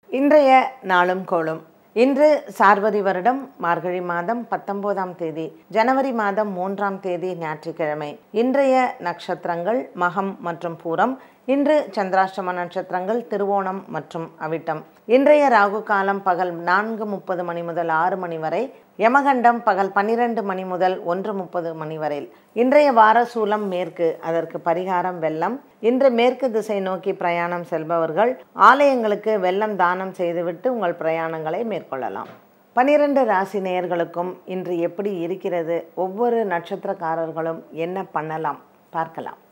இன்றைய நாளும் கோளும் இன்று சார்வரி வருடம் மார்கழி மாதம் பத்தொன்பதாம் தேதி ஜனவரி மாதம் மூன்றாம் தேதி ஞாயிற்றுக்கிழமை இன்றைய நட்சத்திரங்கள் மகம் மற்றும் பூரம் இன்று சந்திராஷ்டம நட்சத்திரங்கள் திருவோணம் மற்றும் அவிட்டம் இன்றைய ராகு காலம் பகல் நான்கு முப்பது மணி முதல் ஆறு மணி வரை யமகண்டம் பகல் பன்னிரண்டு மணி முதல் ஒன்று முப்பது மணி வரை இன்றைய வார சூலம் மேற்கு அதற்கு பரிகாரம் வெள்ளம் இன்று மேற்கு திசை நோக்கி பிரயாணம் செல்பவர்கள் ஆலயங்களுக்கு வெள்ளம் தானம் செய்துவிட்டு உங்கள் பிரயாணங்களை மேற்கொள்ளலாம் பனிரெண்டு ராசி நேயர்களுக்கும் இன்று எப்படி இருக்கிறது ஒவ்வொரு நட்சத்திரக்காரர்களும் என்ன பண்ணலாம் பார்க்கலாம்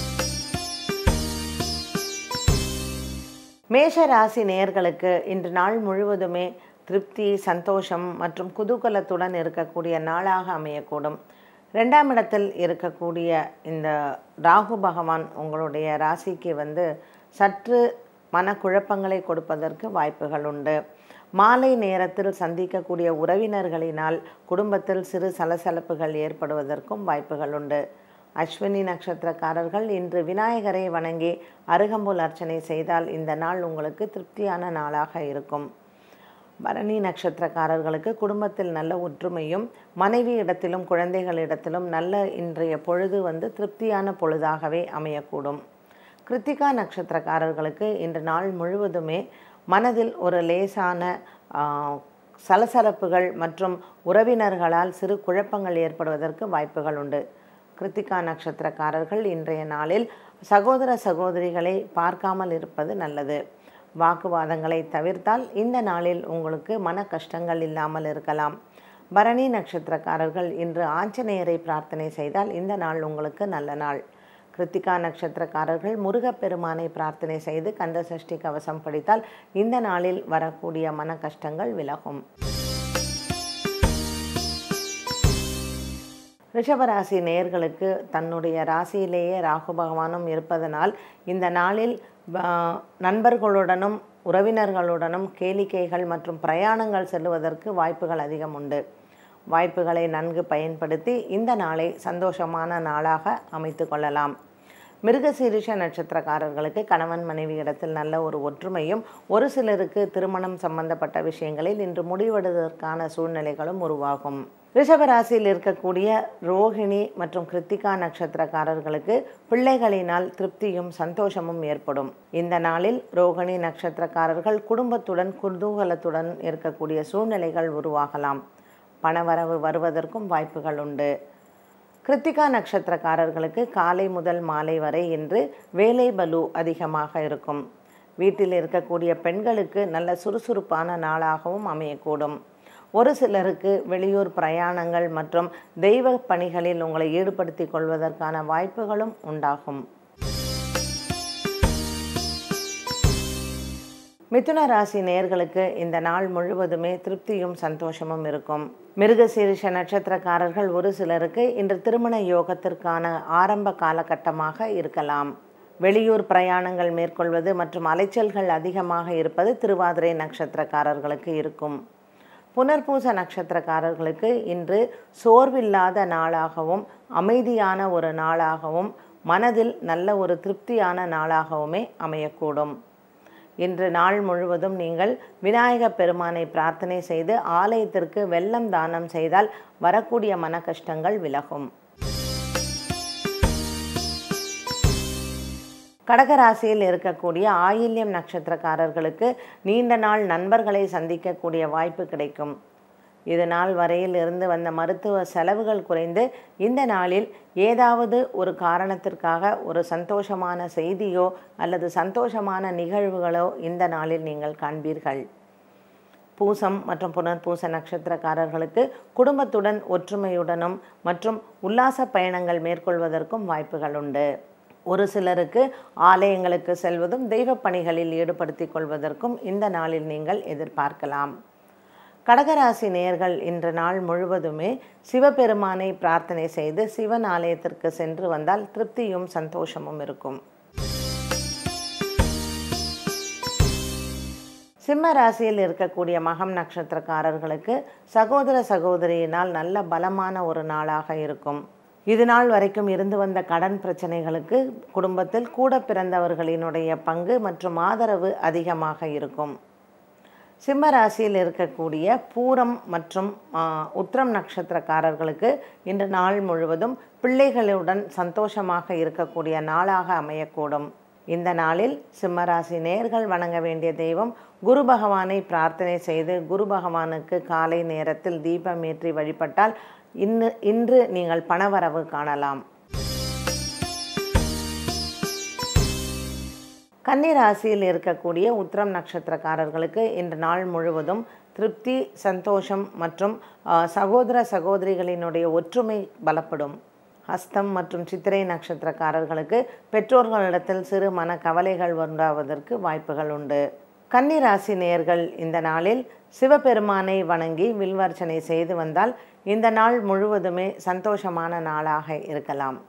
மேஷ ராசி நேயர்களுக்கு இன்று நாள் முழுவதுமே திருப்தி சந்தோஷம் மற்றும் குதூகலத்துடன் இருக்கக்கூடிய நாளாக அமையக்கூடும் ரெண்டாம் இடத்தில் இருக்கக்கூடிய இந்த ராகு பகவான் உங்களுடைய ராசிக்கு வந்து சற்று மனக்குழப்பங்களை கொடுப்பதற்கு வாய்ப்புகள் உண்டு மாலை நேரத்தில் சந்திக்கக்கூடிய உறவினர்களினால் குடும்பத்தில் சிறு சலசலப்புகள் ஏற்படுவதற்கும் வாய்ப்புகள் உண்டு அஸ்வினி நட்சத்திரக்காரர்கள் இன்று விநாயகரை வணங்கி அருகம்புல் அர்ச்சனை செய்தால் இந்த நாள் உங்களுக்கு திருப்தியான நாளாக இருக்கும் பரணி நட்சத்திரக்காரர்களுக்கு குடும்பத்தில் நல்ல ஒற்றுமையும் மனைவி இடத்திலும் குழந்தைகளிடத்திலும் நல்ல இன்றைய பொழுது வந்து திருப்தியான பொழுதாகவே அமையக்கூடும் கிருத்திகா நட்சத்திரக்காரர்களுக்கு இன்று நாள் முழுவதுமே மனதில் ஒரு லேசான சலசலப்புகள் மற்றும் உறவினர்களால் சிறு குழப்பங்கள் ஏற்படுவதற்கு வாய்ப்புகள் உண்டு கிருத்திகா நட்சத்திரக்காரர்கள் இன்றைய நாளில் சகோதர சகோதரிகளை பார்க்காமல் இருப்பது நல்லது வாக்குவாதங்களை தவிர்த்தால் இந்த நாளில் உங்களுக்கு மன கஷ்டங்கள் இல்லாமல் இருக்கலாம் பரணி நட்சத்திரக்காரர்கள் இன்று ஆஞ்சநேயரை பிரார்த்தனை செய்தால் இந்த நாள் உங்களுக்கு நல்ல நாள் கிருத்திகா நட்சத்திரக்காரர்கள் முருகப்பெருமானை பிரார்த்தனை செய்து கந்த சஷ்டி கவசம் படித்தால் இந்த நாளில் வரக்கூடிய மன கஷ்டங்கள் விலகும் ரிஷபராசி நேயர்களுக்கு தன்னுடைய ராசியிலேயே ராகு பகவானும் இருப்பதனால் இந்த நாளில் நண்பர்களுடனும் உறவினர்களுடனும் கேளிக்கைகள் மற்றும் பிரயாணங்கள் செல்லுவதற்கு வாய்ப்புகள் அதிகம் உண்டு வாய்ப்புகளை நன்கு பயன்படுத்தி இந்த நாளை சந்தோஷமான நாளாக அமைத்து கொள்ளலாம் மிருகசீரிஷ நட்சத்திரக்காரர்களுக்கு கணவன் மனைவி இடத்தில் நல்ல ஒரு ஒற்றுமையும் ஒரு சிலருக்கு திருமணம் சம்பந்தப்பட்ட விஷயங்களில் இன்று முடிவெடுவதற்கான சூழ்நிலைகளும் உருவாகும் ரிஷபராசியில் இருக்கக்கூடிய ரோஹிணி மற்றும் கிருத்திகா நட்சத்திரக்காரர்களுக்கு பிள்ளைகளினால் திருப்தியும் சந்தோஷமும் ஏற்படும் இந்த நாளில் ரோகிணி நட்சத்திரக்காரர்கள் குடும்பத்துடன் குதூகலத்துடன் இருக்கக்கூடிய சூழ்நிலைகள் உருவாகலாம் பணவரவு வருவதற்கும் வாய்ப்புகள் உண்டு கிருத்திகா நட்சத்திரக்காரர்களுக்கு காலை முதல் மாலை வரை இன்று வேலை பலு அதிகமாக இருக்கும் வீட்டில் இருக்கக்கூடிய பெண்களுக்கு நல்ல சுறுசுறுப்பான நாளாகவும் அமையக்கூடும் ஒரு சிலருக்கு வெளியூர் பிரயாணங்கள் மற்றும் தெய்வ பணிகளில் உங்களை ஈடுபடுத்தி கொள்வதற்கான வாய்ப்புகளும் உண்டாகும் மிதுன ராசி நேர்களுக்கு இந்த நாள் முழுவதுமே திருப்தியும் சந்தோஷமும் இருக்கும் மிருகசீரிஷ நட்சத்திரக்காரர்கள் ஒரு சிலருக்கு இன்று திருமண யோகத்திற்கான ஆரம்ப காலகட்டமாக இருக்கலாம் வெளியூர் பிரயாணங்கள் மேற்கொள்வது மற்றும் அலைச்சல்கள் அதிகமாக இருப்பது திருவாதிரை நட்சத்திரக்காரர்களுக்கு இருக்கும் புனர்பூச நட்சத்திரக்காரர்களுக்கு இன்று சோர்வில்லாத நாளாகவும் அமைதியான ஒரு நாளாகவும் மனதில் நல்ல ஒரு திருப்தியான நாளாகவுமே அமையக்கூடும் இன்று நாள் முழுவதும் நீங்கள் விநாயக பெருமானை பிரார்த்தனை செய்து ஆலயத்திற்கு வெள்ளம் தானம் செய்தால் வரக்கூடிய மன கஷ்டங்கள் விலகும் கடகராசியில் இருக்கக்கூடிய ஆயில்யம் நட்சத்திரக்காரர்களுக்கு நீண்ட நாள் நண்பர்களை சந்திக்கக்கூடிய வாய்ப்பு கிடைக்கும் இது நாள் வரையில் இருந்து வந்த மருத்துவ செலவுகள் குறைந்து இந்த நாளில் ஏதாவது ஒரு காரணத்திற்காக ஒரு சந்தோஷமான செய்தியோ அல்லது சந்தோஷமான நிகழ்வுகளோ இந்த நாளில் நீங்கள் காண்பீர்கள் பூசம் மற்றும் புனர்பூச நட்சத்திரக்காரர்களுக்கு குடும்பத்துடன் ஒற்றுமையுடனும் மற்றும் உல்லாச பயணங்கள் மேற்கொள்வதற்கும் வாய்ப்புகள் உண்டு ஒரு சிலருக்கு ஆலயங்களுக்கு செல்வதும் தெய்வ பணிகளில் ஈடுபடுத்தி கொள்வதற்கும் இந்த நாளில் நீங்கள் எதிர்பார்க்கலாம் கடகராசி நேயர்கள் இன்று நாள் முழுவதுமே சிவபெருமானை பிரார்த்தனை செய்து சிவன் ஆலயத்திற்கு சென்று வந்தால் திருப்தியும் சந்தோஷமும் இருக்கும் சிம்ம ராசியில் இருக்கக்கூடிய மகம் நட்சத்திரக்காரர்களுக்கு சகோதர சகோதரியினால் நல்ல பலமான ஒரு நாளாக இருக்கும் இது நாள் வரைக்கும் இருந்து வந்த கடன் பிரச்சனைகளுக்கு குடும்பத்தில் கூட பிறந்தவர்களினுடைய பங்கு மற்றும் ஆதரவு அதிகமாக இருக்கும் சிம்ம ராசியில் இருக்கக்கூடிய பூரம் மற்றும் ஆ, உத்திரம் நட்சத்திரக்காரர்களுக்கு இன்று நாள் முழுவதும் பிள்ளைகளுடன் சந்தோஷமாக இருக்கக்கூடிய நாளாக அமையக்கூடும் இந்த நாளில் சிம்மராசி நேர்கள் வணங்க வேண்டிய தெய்வம் குரு பகவானை பிரார்த்தனை செய்து குரு பகவானுக்கு காலை நேரத்தில் தீபம் ஏற்றி வழிபட்டால் இன்று இன்று நீங்கள் பணவரவு காணலாம் கன்னி ராசியில் இருக்கக்கூடிய உத்திரம் நட்சத்திரக்காரர்களுக்கு இன்று நாள் முழுவதும் திருப்தி சந்தோஷம் மற்றும் ஆ, சகோதர சகோதரிகளினுடைய ஒற்றுமை பலப்படும் ஹஸ்தம் மற்றும் சித்திரை நட்சத்திரக்காரர்களுக்கு பெற்றோர்களிடத்தில் சிறு மன கவலைகள் உண்டாவதற்கு வாய்ப்புகள் உண்டு கன்னி ராசி நேயர்கள் இந்த நாளில் சிவபெருமானை வணங்கி வில்வர்ச்சனை செய்து வந்தால் இந்த நாள் முழுவதுமே சந்தோஷமான நாளாக இருக்கலாம்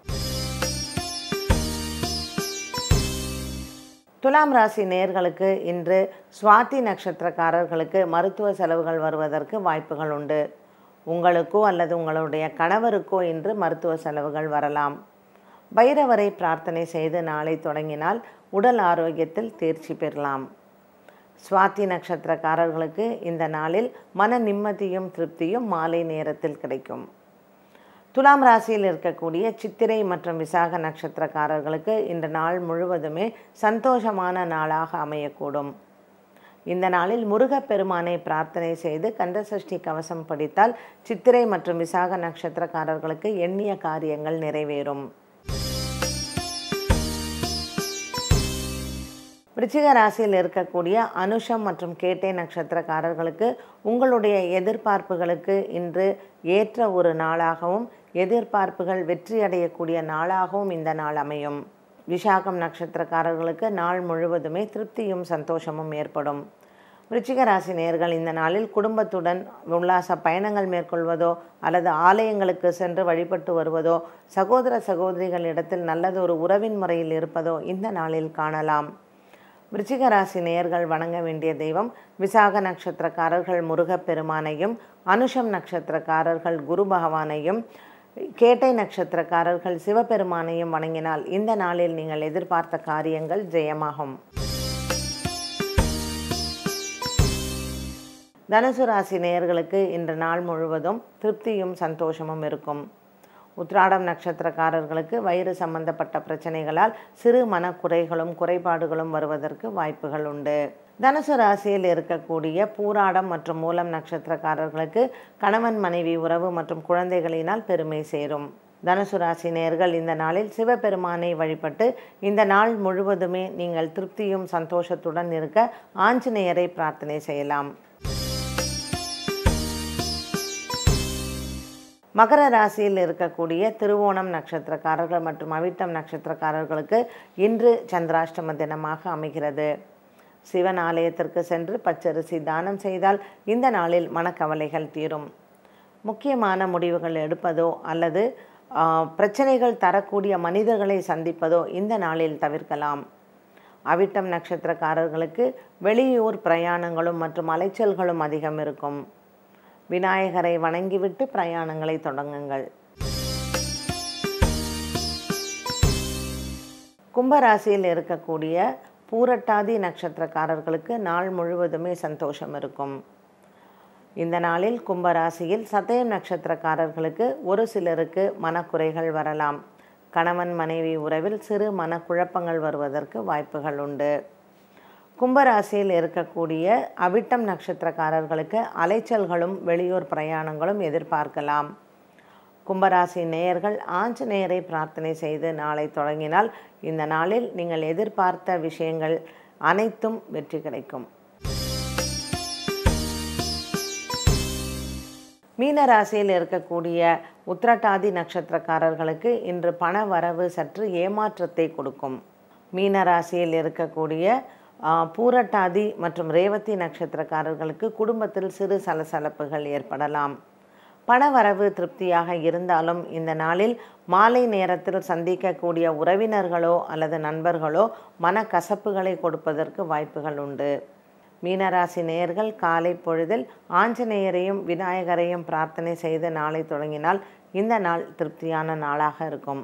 துலாம் ராசி நேர்களுக்கு இன்று சுவாதி நட்சத்திரக்காரர்களுக்கு மருத்துவ செலவுகள் வருவதற்கு வாய்ப்புகள் உண்டு உங்களுக்கோ அல்லது உங்களுடைய கணவருக்கோ இன்று மருத்துவ செலவுகள் வரலாம் பைரவரை பிரார்த்தனை செய்து நாளை தொடங்கினால் உடல் ஆரோக்கியத்தில் தேர்ச்சி பெறலாம் சுவாதி நட்சத்திரக்காரர்களுக்கு இந்த நாளில் மன நிம்மதியும் திருப்தியும் மாலை நேரத்தில் கிடைக்கும் துலாம் ராசியில் இருக்கக்கூடிய சித்திரை மற்றும் விசாக நட்சத்திரக்காரர்களுக்கு இந்த நாள் முழுவதுமே சந்தோஷமான நாளாக அமையக்கூடும் இந்த நாளில் முருகப்பெருமானை பிரார்த்தனை செய்து கந்தசஷ்டி கவசம் படித்தால் சித்திரை மற்றும் விசாக நட்சத்திரக்காரர்களுக்கு எண்ணிய காரியங்கள் நிறைவேறும் விருச்சிக ராசியில் இருக்கக்கூடிய அனுஷம் மற்றும் கேட்டை நட்சத்திரக்காரர்களுக்கு உங்களுடைய எதிர்பார்ப்புகளுக்கு இன்று ஏற்ற ஒரு நாளாகவும் எதிர்பார்ப்புகள் வெற்றியடையக்கூடிய நாளாகவும் இந்த நாள் அமையும் விஷாகம் நட்சத்திரக்காரர்களுக்கு நாள் முழுவதுமே திருப்தியும் சந்தோஷமும் ஏற்படும் விருச்சிக ராசி நேர்கள் இந்த நாளில் குடும்பத்துடன் உல்லாச பயணங்கள் மேற்கொள்வதோ அல்லது ஆலயங்களுக்கு சென்று வழிபட்டு வருவதோ சகோதர சகோதரிகளிடத்தில் நல்லதொரு உறவின் முறையில் இருப்பதோ இந்த நாளில் காணலாம் விருச்சிக ராசி நேயர்கள் வணங்க வேண்டிய தெய்வம் விசாக நட்சத்திரக்காரர்கள் முருகப்பெருமானையும் அனுஷம் நட்சத்திரக்காரர்கள் குரு பகவானையும் கேட்டை நட்சத்திரக்காரர்கள் சிவபெருமானையும் வணங்கினால் இந்த நாளில் நீங்கள் எதிர்பார்த்த காரியங்கள் ஜெயமாகும் தனுசு ராசி நேயர்களுக்கு இன்று நாள் முழுவதும் திருப்தியும் சந்தோஷமும் இருக்கும் உத்ராடம் நட்சத்திரக்காரர்களுக்கு வயிறு சம்பந்தப்பட்ட பிரச்சனைகளால் சிறு மனக்குறைகளும் குறைபாடுகளும் வருவதற்கு வாய்ப்புகள் உண்டு தனுசு ராசியில் இருக்கக்கூடிய பூராடம் மற்றும் மூலம் நட்சத்திரக்காரர்களுக்கு கணவன் மனைவி உறவு மற்றும் குழந்தைகளினால் பெருமை சேரும் தனுசு ராசி நேர்கள் இந்த நாளில் சிவபெருமானை வழிபட்டு இந்த நாள் முழுவதுமே நீங்கள் திருப்தியும் சந்தோஷத்துடன் இருக்க ஆஞ்சநேயரை பிரார்த்தனை செய்யலாம் மகர ராசியில் இருக்கக்கூடிய திருவோணம் நட்சத்திரக்காரர்கள் மற்றும் அவிட்டம் நட்சத்திரக்காரர்களுக்கு இன்று சந்திராஷ்டம தினமாக அமைகிறது சிவன் ஆலயத்திற்கு சென்று பச்சரிசி தானம் செய்தால் இந்த நாளில் மனக்கவலைகள் தீரும் முக்கியமான முடிவுகள் எடுப்பதோ அல்லது ஆ, பிரச்சனைகள் தரக்கூடிய மனிதர்களை சந்திப்பதோ இந்த நாளில் தவிர்க்கலாம் அவிட்டம் நட்சத்திரக்காரர்களுக்கு வெளியூர் பிரயாணங்களும் மற்றும் அலைச்சல்களும் அதிகம் இருக்கும் விநாயகரை வணங்கிவிட்டு பிரயாணங்களை தொடங்குங்கள் கும்பராசியில் இருக்கக்கூடிய பூரட்டாதி நட்சத்திரக்காரர்களுக்கு நாள் முழுவதுமே சந்தோஷம் இருக்கும் இந்த நாளில் கும்பராசியில் சதயம் நட்சத்திரக்காரர்களுக்கு ஒரு சிலருக்கு மனக்குறைகள் வரலாம் கணவன் மனைவி உறவில் சிறு மனக்குழப்பங்கள் வருவதற்கு வாய்ப்புகள் உண்டு கும்பராசியில் இருக்கக்கூடிய அவிட்டம் நட்சத்திரக்காரர்களுக்கு அலைச்சல்களும் வெளியூர் பிரயாணங்களும் எதிர்பார்க்கலாம் கும்பராசி நேயர்கள் ஆஞ்சநேயரை பிரார்த்தனை செய்து நாளை தொடங்கினால் இந்த நாளில் நீங்கள் எதிர்பார்த்த விஷயங்கள் அனைத்தும் வெற்றி கிடைக்கும் மீன ராசியில் இருக்கக்கூடிய உத்திரட்டாதி நட்சத்திரக்காரர்களுக்கு இன்று பண வரவு சற்று ஏமாற்றத்தை கொடுக்கும் மீன ராசியில் இருக்கக்கூடிய ஆ, பூரட்டாதி மற்றும் ரேவதி நட்சத்திரக்காரர்களுக்கு குடும்பத்தில் சிறு சலசலப்புகள் ஏற்படலாம் பணவரவு திருப்தியாக இருந்தாலும் இந்த நாளில் மாலை நேரத்தில் சந்திக்கக்கூடிய உறவினர்களோ அல்லது நண்பர்களோ மனக்கசப்புகளை கொடுப்பதற்கு வாய்ப்புகள் உண்டு மீனராசி நேயர்கள் காலை பொழுதில் ஆஞ்சநேயரையும் விநாயகரையும் பிரார்த்தனை செய்து நாளை தொடங்கினால் இந்த நாள் திருப்தியான நாளாக இருக்கும்